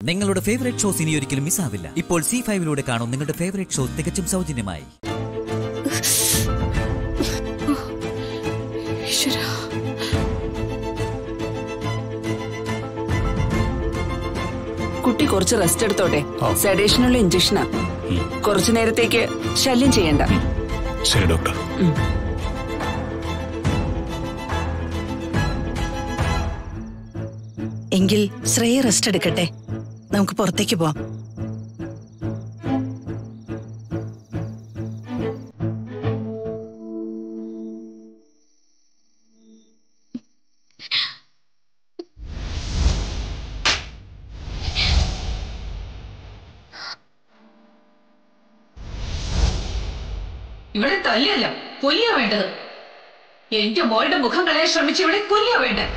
നിങ്ങളുടെ favourite shows ഇനി ഒരിക്കലും മിസ്സാവില്ല ഇപ്പോൾ സി ഫൈവിലൂടെ കാണും നിങ്ങളുടെ ഫേവറേറ്റ് ഷോ തികച്ചും സൗജന്യമായി ഈശ്വരാ. കുട്ടി കുറച്ച് റെസ്റ്റ് എടുത്തോട്ടെ സെഡേഷനുള്ള ഇഞ്ചക്ഷനാ കുറച്ചു നേരത്തേക്ക് ശല്യം ചെയ്യണ്ട ശരി ഡോക്ടർ എങ്കിൽ ശ്രേയ റെസ്റ്റ് എടുക്കട്ടെ നമുക്ക് പുറത്തേക്ക് പോവാം ഇവിടെ തല്ലിയല്ല കൊല്ലിയ വേണ്ടത് എന്റെ മോളുടെ മുഖം കളയാൻ ശ്രമിച്ച് ഇവിടെ കൊല്ലിയ വേണ്ടത്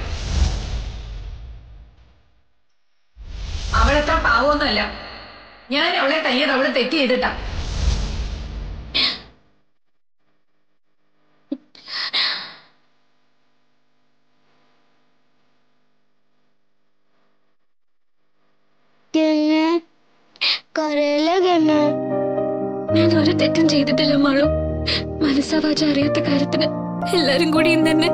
അവളെത്ര പാവമൊന്നുമല്ല ഞാൻ അവളെ തല്ലിയത് അവള് തെറ്റ് ചെയ്തിട്ടാ കരയിലെ ഗംഗ ഞാൻ ഒരു തെറ്റും ചെയ്തിട്ടില്ല മാളു മനസ്സാവാച അറിയാത്ത കാര്യത്തിന് എല്ലാരും കൂടി ഇന്ന് തന്നെ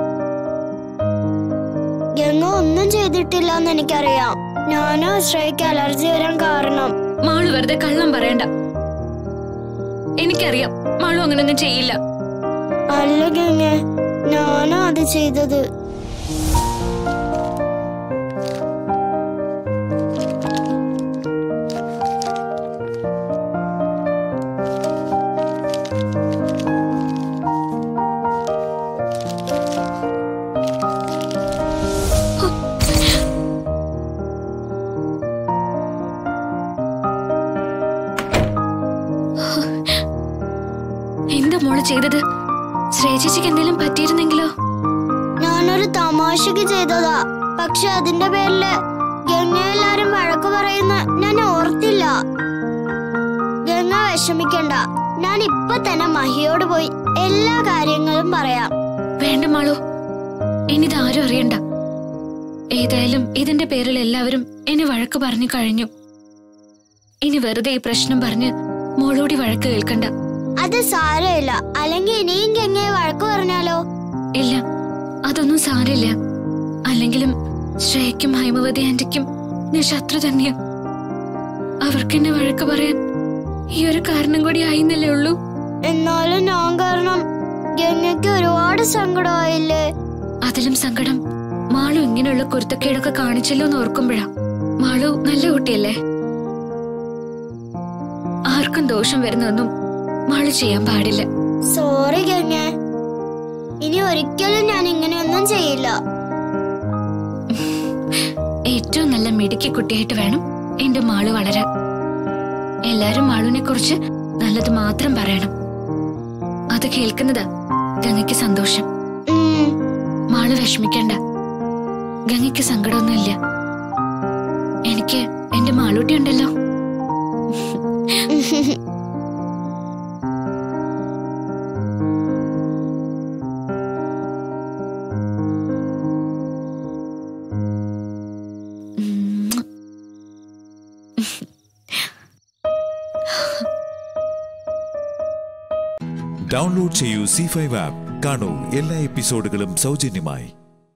ഗംഗ ഒന്നും ചെയ്തിട്ടില്ല എന്ന് എനിക്കറിയാം ഞാനോ ശ്രേയ്ക്ക് അലർജി വരാൻ കാരണം മാളു വെറുതെ കള്ളം പറയണ്ട എനിക്കറിയാം മാളു അങ്ങനൊന്നും ചെയ്യില്ല അല്ല ഗംഗ ഞാനോ അത് ചെയ്തത് എന്താ മോള് ചെയ്തത് ശ്രേചേച്ചിക്ക് എന്തെങ്കിലും പറ്റിയിരുന്നെങ്കിലോ ഞാനൊരു തമാശക്ക് ചെയ്തതാ പക്ഷെ അതിന്റെ പേരില് ഗംഗ എല്ലാരും വഴക്ക് പറയുന്ന ഞാൻ ഓർത്തില്ല ഗംഗ വിഷമിക്കണ്ട ഞാൻ ഇപ്പൊ തന്നെ മഹിയോട് പോയി എല്ലാ കാര്യങ്ങളും പറയാം വേണ്ട മാളു ഇനിത് ആരും അറിയണ്ട ഏതായാലും ഇതിന്റെ പേരിൽ എല്ലാവരും എന്നെ വഴക്ക് പറഞ്ഞു കഴിഞ്ഞു ഇനി വെറുതെ ഈ പ്രശ്നം പറഞ്ഞ് മോളോടി വഴക്ക് കേൾക്കണ്ട അത് സാരമില്ല അല്ലെങ്കിൽ ഇനിയും ഗംഗയെ വഴക്ക് പറഞ്ഞാലോ ഇല്ല അതൊന്നും സാരില്ല അല്ലെങ്കിലും ശ്രേയയ്ക്കും ഹൈമവതി ആന്റിക്കും ഞാൻ ശത്രു തന്നെയാ അവർക്ക് എന്നെ വഴക്ക് പറയാൻ ഈ ഒരു കാരണം കൂടി ആയിന്നല്ലേ ഉള്ളൂ എന്നാലും ഞാൻ കാരണം ഗംഗയ്ക്ക് ഒരുപാട് സങ്കടമായില്ലേ അതിലും സങ്കടം മാളു ഇങ്ങനെയുള്ള കുരുത്തക്കേടൊക്കെ കാണിച്ചല്ലോ എന്ന് ഓർക്കുമ്പോഴാ മാളു നല്ല കുട്ടിയല്ലേ ആർക്കും ദോഷം വരുന്നൊന്നും മാളു ചെയ്യാൻ പാടില്ല സോറി ഗംഗ ഇനി ഒരിക്കലും ഞാൻ ഇങ്ങനെയൊന്നും ചെയ്യില്ല ഏറ്റവും നല്ല മിടുക്കി കുട്ടിയായിട്ട് വേണം എന്റെ മാളു വളരാൻ എല്ലാരും മാളുവിനെ കുറിച്ച് നല്ലത് മാത്രം പറയണം അത് കേൾക്കുന്നതാ ഗംഗയ്ക്ക് സന്തോഷം ഉം. മാള് വിഷമിക്കണ്ട ഗംഗയ്ക്ക് സങ്കടമൊന്നുമില്ല എനിക്ക് എന്റെ മാളൂട്ടി ഉണ്ടല്ലോ ഉം. ഡൗൺലോഡ് ചെയ്യൂ സി ഫൈവ് ആപ്പ് കാണൂ എല്ലാ എപ്പിസോഡുകളും സൗജന്യമായി